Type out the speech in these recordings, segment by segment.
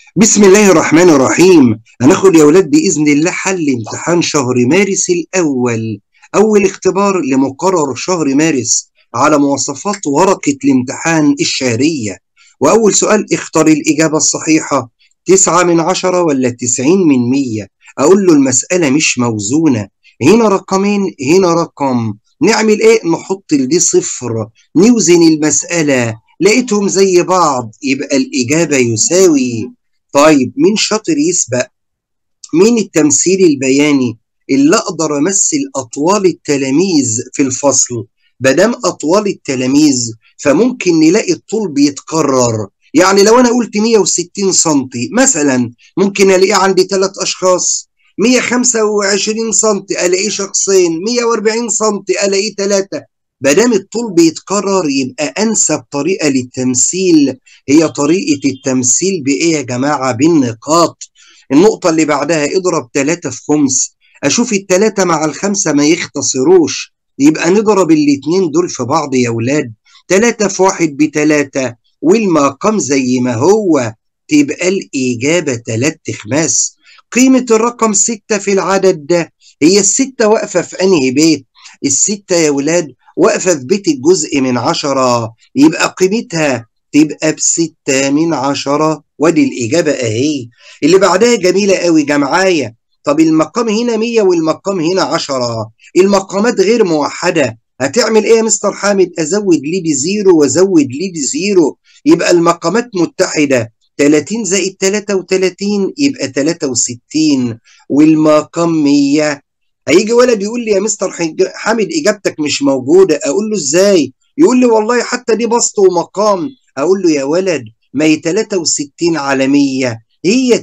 بسم الله الرحمن الرحيم هناخد يا ولاد بإذن الله حل امتحان شهر مارس الأول أول اختبار لمقرر شهر مارس على مواصفات ورقة الامتحان الشهرية وأول سؤال اختار الإجابة الصحيحة تسعة من عشرة ولا تسعين من مية أقول له المسألة مش موزونة هنا رقمين هنا رقم نعمل ايه نحط دي صفر نوزن المسألة لقيتهم زي بعض يبقى الإجابة يساوي طيب مين شاطر يسبق مين التمثيل البياني اللي اقدر امثل اطوال التلاميذ في الفصل بدام اطوال التلاميذ فممكن نلاقي الطول بيتكرر يعني لو انا قلت 160 سم مثلا ممكن الاقيه عندي ثلاث اشخاص 125 سم الاقيه شخصين 140 سم الاقيه ثلاثه دام الطول بيتكرر يبقى انسب طريقه للتمثيل هي طريقه التمثيل بايه يا جماعه بالنقاط النقطه اللي بعدها اضرب 3 في خمس اشوف الثلاثه مع الخمسه ما يختصروش يبقى نضرب الاثنين دول في بعض يا ولاد 3 في واحد بتلاتة والمقام زي ما هو تبقى الإجابة تلات خماس قيمة الرقم ستة في العدد ده هي الستة واقفة في أنهي بيت الستة يا ولاد واقفة في بيت الجزء من عشرة يبقى قيمتها تبقى بستة من عشرة ودي الإجابة أهي اللي بعدها جميلة قوي جمعاية طب المقام هنا مية والمقام هنا عشرة المقامات غير موحدة هتعمل ايه يا مستر حامد ازود لي بزيرو وازود لي بزيرو يبقى المقامات متحدة 30 زائد 33 يبقى 63 والمقام 100 هيجي ولد يقول لي يا مستر حامد اجابتك مش موجوده اقول له ازاي يقول لي والله حتى دي بسط ومقام اقول له يا ولد ما هي 63 على 100 هي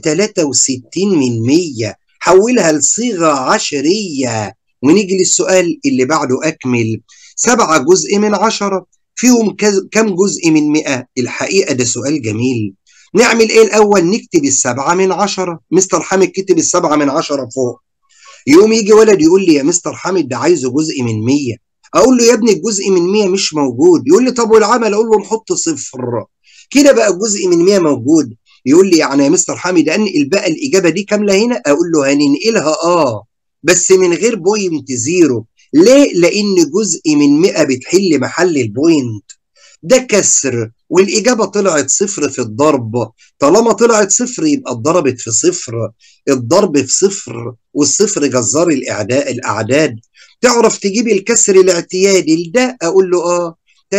63 من 100 حولها لصيغه عشريه ونيجي للسؤال اللي بعده اكمل سبعة جزء من عشرة فيهم كم جزء من مئة الحقيقة ده سؤال جميل نعمل ايه الاول نكتب السبعة من عشرة مستر حامد كتب السبعة من عشرة فوق يوم يجي ولد يقول لي يا مستر حامد ده عايزه جزء من 100 اقول له يا ابني الجزء من 100 مش موجود يقول لي طب والعمل اقول له نحط صفر كده بقى الجزء من 100 موجود يقول لي يعني يا مستر حامد انقل بقى الاجابه دي كامله هنا اقول له هننقلها اه بس من غير بوينت زيرو ليه لان جزء من 100 بتحل محل البوينت ده كسر والإجابة طلعت صفر في الضرب طالما طلعت صفر يبقى اتضربت في صفر الضرب في صفر والصفر جزار الإعداء الأعداد تعرف تجيب الكسر الاعتيادي لده أقول له آه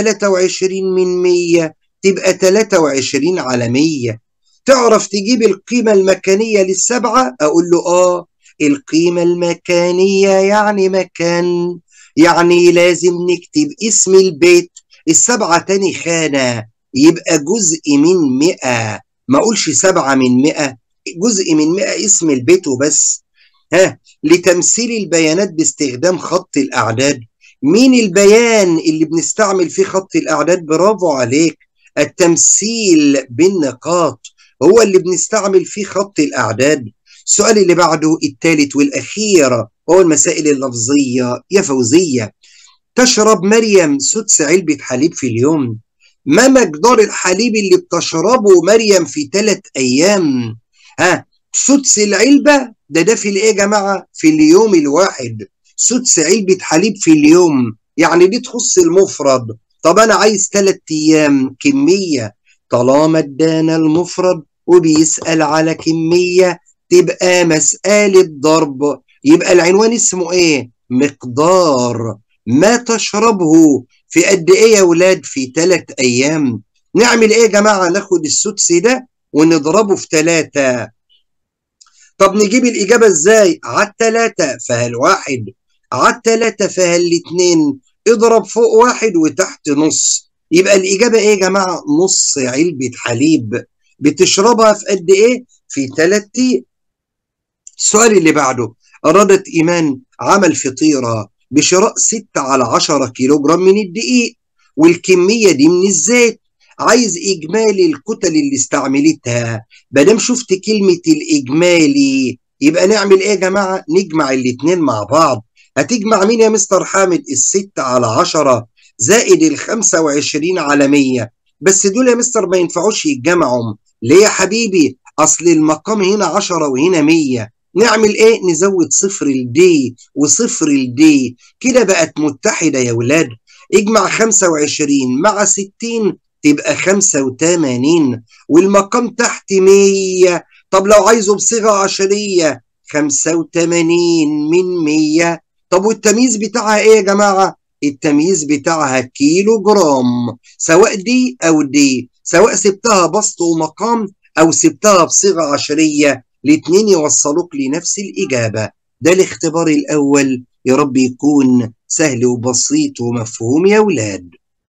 23 من 100 تبقى 23 على 100 تعرف تجيب القيمة المكانية للسبعة أقول له آه القيمة المكانية يعني مكان يعني لازم نكتب اسم البيت السبعة تاني خانة يبقى جزء من مئة ما أقولش سبعة من مئة جزء من مئة اسم البيت وبس ها لتمثيل البيانات باستخدام خط الأعداد مين البيان اللي بنستعمل فيه خط الأعداد برافو عليك التمثيل بالنقاط هو اللي بنستعمل فيه خط الأعداد السؤال اللي بعده الثالث والأخير هو المسائل اللفظية يا فوزية تشرب مريم سدس علبة حليب في اليوم ما مقدار الحليب اللي بتشربه مريم في ثلاث أيام ها سدس العلبة ده ده في الايه يا جماعة في اليوم الواحد سدس علبة حليب في اليوم يعني دي تخص المفرد طب أنا عايز ثلاث أيام كمية طالما ادانا المفرد وبيسأل على كمية تبقى مسألة ضرب يبقى العنوان اسمه ايه مقدار ما تشربه في قد ايه يا ولاد في ثلاث ايام نعمل ايه يا جماعه ناخد السدس ده ونضربه في ثلاثة طب نجيب الإجابة إزاي؟ على الثلاثة فهالواحد على الثلاثة فهالاثنين اضرب فوق واحد وتحت نص يبقى الإجابة إيه يا جماعة؟ نص علبة حليب بتشربها في قد إيه؟ في ثلاث السؤال اللي بعده أرادت إيمان عمل فطيرة بشراء 6 على 10 كيلو جرام من الدقيق والكمية دي من الزيت عايز إجمالي الكتل اللي استعملتها بدام شفت كلمة الإجمالي يبقى نعمل إيه يا جماعة نجمع الاتنين مع بعض هتجمع مين يا مستر حامد الستة على عشرة زائد الخمسة وعشرين على مية بس دول يا مستر ما ينفعوش يتجمعوا ليه يا حبيبي أصل المقام هنا عشرة وهنا مية نعمل إيه؟ نزود صفر الدي وصفر الدي كده بقت متحدة يا ولاد اجمع خمسة وعشرين مع ستين تبقى خمسة وتمانين والمقام تحت مية طب لو عايزه بصيغة عشرية خمسة وتمانين من مية طب والتمييز بتاعها ايه يا جماعة التمييز بتاعها كيلو جرام سواء دي او دي سواء سبتها بسط ومقام او سبتها بصيغة عشرية الاتنين يوصلوك لنفس الإجابة ده الاختبار الأول يا رب يكون سهل وبسيط ومفهوم يا ولاد